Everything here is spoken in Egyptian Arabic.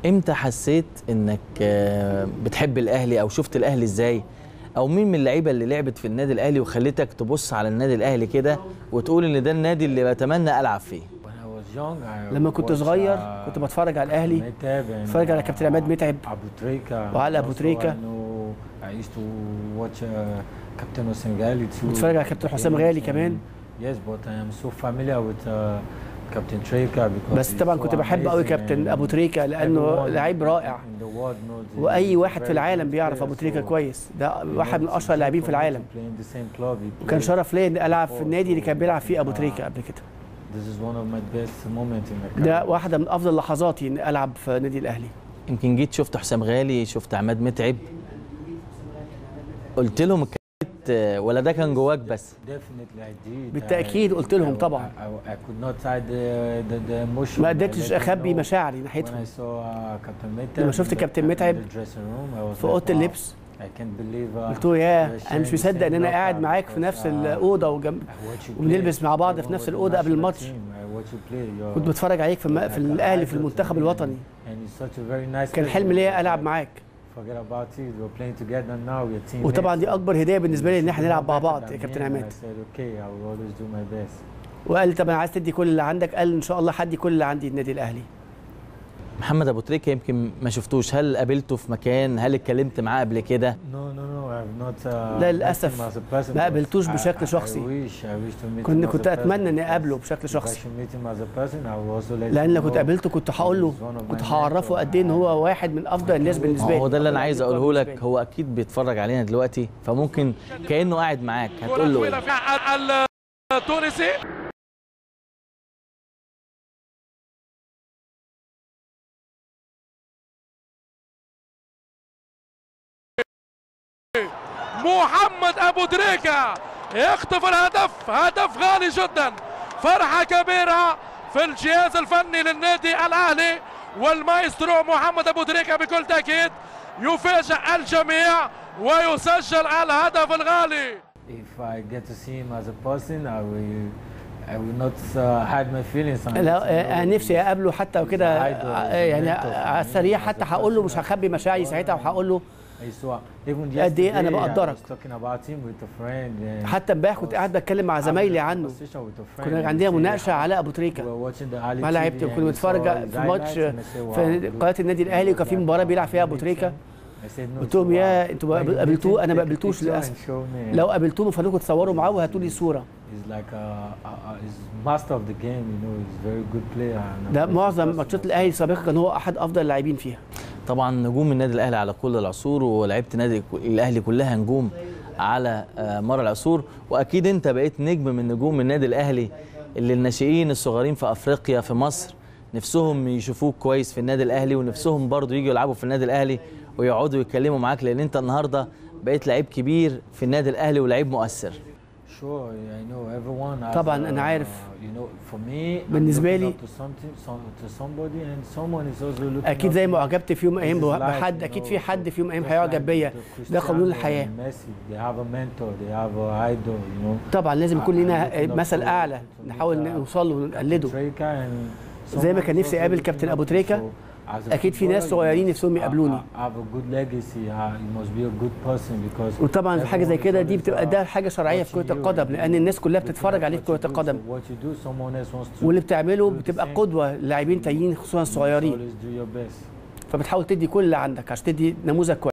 امتى حسيت انك آه، بتحب الاهلي او شفت الاهلي ازاي او مين من اللعيبه اللي لعبت في النادي الاهلي وخلتك تبص على النادي الاهلي كده وتقول ان ده النادي اللي بتمنى العب فيه لما كنت صغير كنت بتفرج على الاهلي بتفرج على كابتن عماد متعب ابو تريكه وعلى أبو تريكة. كابتن حسام غالي too. بتفرج على كابتن حسام غالي كمان. Yes, but I am so familiar with uh, Captain Treka because بس he's طبعا so كنت بحب قوي amazing كابتن and ابو تريكه لانه everyone لعيب رائع in the world knows him. واي He's واحد very في العالم good بيعرف player, ابو تريكه so كويس ده he واحد من wants اشهر to اللاعبين في play العالم in the same club. He وكان played شرف ليا اني العب في before, النادي اللي كان so, بيلعب فيه ابو uh, تريكه قبل كده This is one of my best moment in my ده career. واحده من افضل لحظاتي اني العب في نادي الاهلي يمكن جيت شفت حسام غالي شفت عماد متعب قلت لهم الكلمات آه، ولا ده كان جواك بس Definitely I did. بالتأكيد I- قلت لهم I- طبعا. I, I could not hide the, the, the emotion. ما I قدرتش let them اخبي know. مشاعري When ناحيتهم I saw uh, Captain Mehta لما شفت in the- كابتن in متعب the dressing room, I was في like, اوضه wow, اللبس I can't believe, uh, قلت له يا we're انا مش sharing the مصدق ان same انا locker قاعد معاك في because, نفس uh, الاوضه وجنب I watch you وبنلبس play. مع بعض في Even نفس with the الأوضة قبل national الماتش. team, I watch you play. You're كنت بتفرج عليك في, الم... في like an الاهلي في idol المنتخب to me. الوطني And it's such a very nice كان place. حلم ليا العب معاك Forget about it. We're playing together now. We're teammates. وطبعا دي اكبر هديه بالنسبه لي ان احنا نلعب مع Better بعض than يا me, كابتن and عماد I said, okay, I will always do my best. وقال لي طب انا عايز تدي كل اللي عندك قال ان شاء الله هدي كل اللي عندي النادي الاهلي محمد ابو تريكه يمكن ما شفتوش هل قابلته في مكان هل اتكلمت معاه قبل كده No, no, no. I've not. Uh, لا، met للأسف him as a person, ما but قابلتوش I- بشكل I- شخصي. I wish, I wish to meet كنت him as كنت a اتمنى person اني because اقابله بشكل if I شخصي should meet him as a person, I will also let لان him لو كنت know قابلته كنت هقول له he's one of كنت my هعرفه mentor قد ايه ان هو واحد من افضل الناس بالنسبه لي هو ده اللي انا أفضل عايز لعيب اقوله بالنسبة لك لي. هو اكيد بيتفرج علينا دلوقتي فممكن كانه قاعد معاك هتقول له إيه؟ التونسي محمد ابو تريكه يخطف الهدف هدف غالي جدا فرحه كبيره في الجهاز الفني للنادي الاهلي والمايسترو محمد ابو تريكه بكل تاكيد يفاجئ الجميع ويسجل الهدف الغالي If I get to see him as a person, I will, I will not uh, hide my feelings. I need to لا know انا that نفسي he's- اقابله حتى he's وكده an idol, he's a يعني mentor for على me السريع as a حتى هقول له person. مش هخبي مشاعري ساعتها وهقول له I saw- even قد إيه أنا yesterday, I بقدرك. was talking about him with a friend, and حتى امبارح كنت قاعد بتكلم مع زمايلي عنه conversation with a friend, كنا and عندنا he said, مناقشه "Yeah, على ابو we تريكه were watching the Ali مع TV لعيبتي and وكنا we بنتفرج saw his في ماتش highlights and I said, wow, في look, قناه النادي الاهلي وكان في look مباراه at بيلعب فيها ابو Alex." تريكه I said, "No, قلت لهم it's يا wow. انتوا When you meet قابلتوه him, انا ما take a قابلتوش picture للاسف and show me." لو قابلتوه من فضلكم تصوروا معاه وهاتوا لي صوره He's like a, a, a he's master of the game, you know. He's very good player. and a ده very معظم good ماتشات person. الاهلي السابقه كان هو احد افضل اللاعبين فيها طبعا نجوم النادي الاهلي على كل العصور ولعيبه النادي الاهلي كلها نجوم على آه، مر العصور واكيد انت بقيت نجم من نجوم النادي الاهلي اللي الناشئين الصغيرين في افريقيا في مصر نفسهم يشوفوك كويس في النادي الاهلي ونفسهم برضو يجوا يلعبوا في النادي الاهلي ويقعدوا يتكلموا معاك لان انت النهارده بقيت لعيب كبير في النادي الاهلي ولعيب مؤثر Sure, I know everyone has, طبعاً أنا uh, عارف. you know, for me, I'm بالنسبة looking لي- up to something, some, to somebody and someone is also looking اكيد up زي to ما me. اعجبت في يوم من This الايام is life, بحد you اكيد know, في حد في يوم من الايام just هيعجب like بيا the ده قانون Cristiano الحياه and Messi, they have a mentor, they have a idol, you know. طبعا لازم يكون I- لنا I'm looking up مثل to- اعلى to meet, نحاول uh, نوصل له ونقلده Treka and زي ما someone كان is نفسي also اقابل looking كابتن up ابو to. تريكة. So, as a أكيد في ناس footballer, you صغيرين must نفسهم ha- يقابلوني. ha- have a good legacy, ha- you must be a good person because وطبعا في حاجه زي everyone is كده دي always, بتبقى uh, ده حاجه شرعيه في watching كره you القدم and لان الناس كلها looking بتتفرج at عليك what في you كره do. القدم So what you do, someone else wants to واللي بتعمله do the بتبقى same. قدوه للاعبين تانيين خصوصا You must الصغيرين always do your best. فبتحاول تدي كل اللي عندك عشان تدي نموذج كويس